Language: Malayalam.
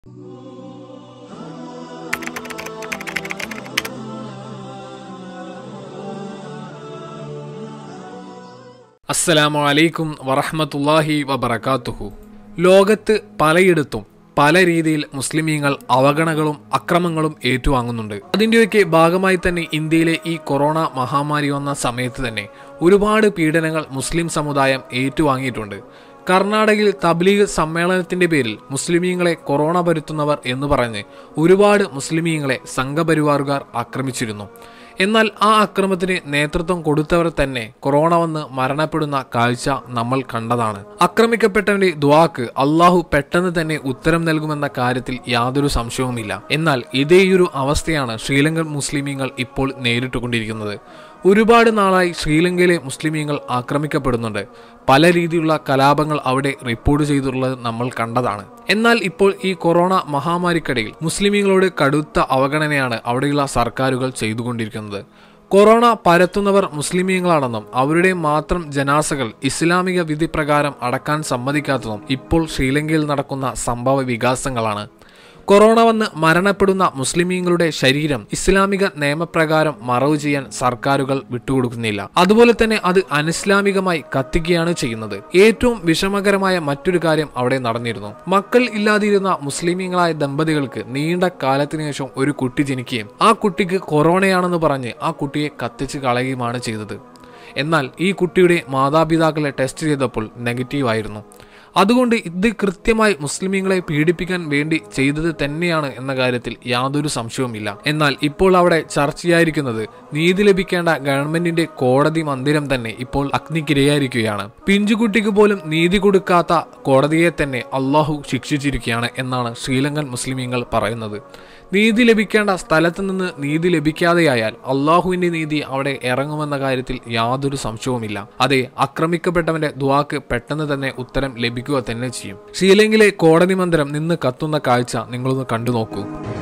അസ്സലാമു അലൈക്കും വറഹ്മത്തുള്ളാഹി വബറകാതുഹു ലോകത്ത് പലയിടത്തും പല രീതിയിൽ മുസ്ലിമീങ്ങൾ അവഗണകളും അക്രമങ്ങളും ഏറ്റുവാങ്ങുന്നുണ്ട് അതിൻ്റെയൊക്കെ ഭാഗമായി തന്നെ ഇന്ത്യയിലെ ഈ കൊറോണ മഹാമാരി വന്ന സമയത്ത് തന്നെ ഒരുപാട് പീഡനങ്ങൾ മുസ്ലിം സമുദായം ഏറ്റുവാങ്ങിയിട്ടുണ്ട് കർണാടകയിൽ തബ്ലീഗ് സമ്മേളനത്തിന്റെ പേരിൽ മുസ്ലിമീങ്ങളെ കൊറോണ പരുത്തുന്നവർ എന്ന് പറഞ്ഞ് ഒരുപാട് മുസ്ലിമീങ്ങളെ സംഘപരിവാറുകാർ ആക്രമിച്ചിരുന്നു എന്നാൽ ആ അക്രമത്തിന് നേതൃത്വം കൊടുത്തവർ തന്നെ കൊറോണ വന്ന് മരണപ്പെടുന്ന കാഴ്ച നമ്മൾ കണ്ടതാണ് ആക്രമിക്കപ്പെട്ടവന്റെ ദ്വാക്ക് അള്ളാഹു പെട്ടെന്ന് തന്നെ ഉത്തരം നൽകുമെന്ന കാര്യത്തിൽ യാതൊരു സംശയവുമില്ല എന്നാൽ ഇതേയൊരു അവസ്ഥയാണ് ശ്രീലങ്കൻ മുസ്ലിമീങ്ങൾ ഇപ്പോൾ നേരിട്ടുകൊണ്ടിരിക്കുന്നത് ഒരുപാട് നാളായി ശ്രീലങ്കയിലെ മുസ്ലിമീങ്ങൾ ആക്രമിക്കപ്പെടുന്നുണ്ട് പല രീതിയിലുള്ള കലാപങ്ങൾ അവിടെ റിപ്പോർട്ട് ചെയ്തിട്ടുള്ളത് നമ്മൾ കണ്ടതാണ് എന്നാൽ ഇപ്പോൾ ഈ കൊറോണ മഹാമാരിക്കിടയിൽ മുസ്ലിമീങ്ങളോട് കടുത്ത അവഗണനയാണ് അവിടെയുള്ള സർക്കാരുകൾ ചെയ്തുകൊണ്ടിരിക്കുന്നത് കൊറോണ പരത്തുന്നവർ മുസ്ലിമീങ്ങളാണെന്നും അവരുടെ മാത്രം ജനാസകൾ ഇസ്ലാമിക വിധി പ്രകാരം അടക്കാൻ സമ്മതിക്കാത്തതും ഇപ്പോൾ ശ്രീലങ്കയിൽ നടക്കുന്ന സംഭവ വികാസങ്ങളാണ് കൊറോണ വന്ന് മരണപ്പെടുന്ന മുസ്ലിമീങ്ങളുടെ ശരീരം ഇസ്ലാമിക നിയമപ്രകാരം മറവ് ചെയ്യാൻ സർക്കാരുകൾ വിട്ടുകൊടുക്കുന്നില്ല അതുപോലെ തന്നെ അത് അനിസ്ലാമികമായി കത്തിക്കുകയാണ് ചെയ്യുന്നത് ഏറ്റവും വിഷമകരമായ മറ്റൊരു കാര്യം അവിടെ നടന്നിരുന്നു മക്കൾ ഇല്ലാതിരുന്ന മുസ്ലിമീങ്ങളായ ദമ്പതികൾക്ക് നീണ്ട കാലത്തിന് ശേഷം ഒരു കുട്ടി ജനിക്കുകയും ആ കുട്ടിക്ക് കൊറോണയാണെന്ന് പറഞ്ഞ് ആ കുട്ടിയെ കത്തിച്ച് കളയുകയുമാണ് ചെയ്തത് എന്നാൽ ഈ കുട്ടിയുടെ മാതാപിതാക്കളെ ടെസ്റ്റ് ചെയ്തപ്പോൾ നെഗറ്റീവ് ആയിരുന്നു അതുകൊണ്ട് ഇത് കൃത്യമായി മുസ്ലിമീങ്ങളെ പീഡിപ്പിക്കാൻ വേണ്ടി ചെയ്തത് തന്നെയാണ് എന്ന കാര്യത്തിൽ യാതൊരു സംശയവുമില്ല എന്നാൽ ഇപ്പോൾ അവിടെ ചർച്ചയായിരിക്കുന്നത് നീതി ലഭിക്കേണ്ട ഗവൺമെന്റിന്റെ കോടതി മന്ദിരം തന്നെ ഇപ്പോൾ അഗ്നിക്കിരയായിരിക്കുകയാണ് പിഞ്ചുകുട്ടിക്ക് പോലും നീതി കൊടുക്കാത്ത കോടതിയെ തന്നെ അള്ളാഹു ശിക്ഷിച്ചിരിക്കുകയാണ് എന്നാണ് ശ്രീലങ്കൻ മുസ്ലിമീങ്ങൾ പറയുന്നത് നീതി ലഭിക്കേണ്ട സ്ഥലത്ത് നിന്ന് നീതി ലഭിക്കാതെയായാൽ അള്ളാഹുവിന്റെ നീതി അവിടെ ഇറങ്ങുമെന്ന കാര്യത്തിൽ യാതൊരു സംശയവുമില്ല അതെ ആക്രമിക്കപ്പെട്ടവന്റെ ദ്വാക്ക് പെട്ടെന്ന് തന്നെ ഉത്തരം ലഭിക്കുക തന്നെ ചെയ്യും ശ്രീലങ്കിലെ കോടതി മന്ദിരം നിന്ന് കത്തുന്ന കാഴ്ച നിങ്ങളൊന്ന് കണ്ടു നോക്കൂ